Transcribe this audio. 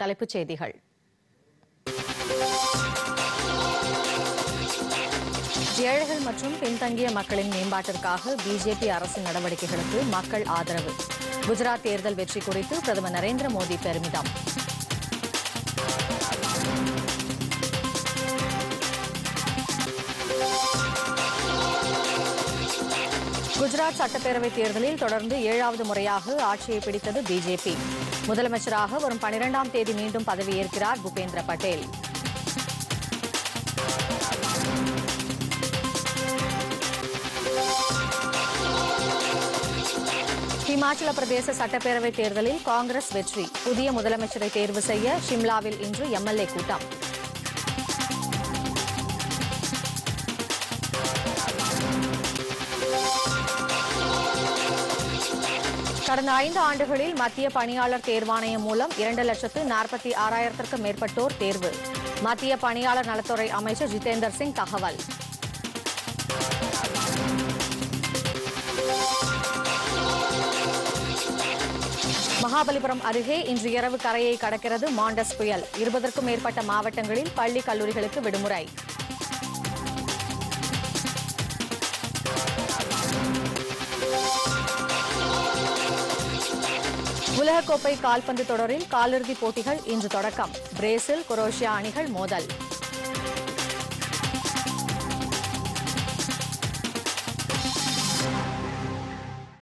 தலைப்புச் செய்திகள் ஏழைகள் மற்றும் பின்தங்கிய மக்களின் மேம்பாட்டிற்காக பிஜேபி அரசின் நடவடிக்கைகளுக்கு மக்கள் ஆதரவு குஜராத் தேர்தல் வெற்றி குறித்து பிரதமர் நரேந்திர மோடி பெருமிதம் குஜராத் சட்டப்பேரவைத் தேர்தலில் தொடர்ந்து ஏழாவது முறையாக ஆட்சியை பிடித்தது பிஜேபி முதலமைச்சராக வரும் பனிரெண்டாம் தேதி மீண்டும் பதவியேற்கிறார் பூபேந்திர பட்டேல் ஹிமாச்சல பிரதேச சட்டப்பேரவைத் தேர்தலில் காங்கிரஸ் வெற்றி புதிய முதலமைச்சரை தேர்வு செய்ய ஷிம்லாவில் இன்று எம்எல்ஏ கூட்டம் கடந்த ஐந்து ஆண்டுகளில் மத்திய பணியாளர் தேர்வாணையம் மூலம் இரண்டு லட்சத்து நாற்பத்தி ஆறாயிரத்திற்கும் மேற்பட்டோர் தேர்வு மத்திய பணியாளர் நலத்துறை அமைச்சர் ஜிதேந்தர் சிங் தகவல் மகாபலிபுரம் அருகே இன்று இரவு கரையை கடக்கிறது மாண்டஸ் புயல் இருபதற்கும் மேற்பட்ட மாவட்டங்களில் பள்ளி கல்லூரிகளுக்கு விடுமுறை உலகக்கோப்பை கால்பந்து தொடரில் காலிறுதிப் போட்டிகள் இன்று தொடக்கம் பிரேசில் குரோஷியா அணிகள் மோதல்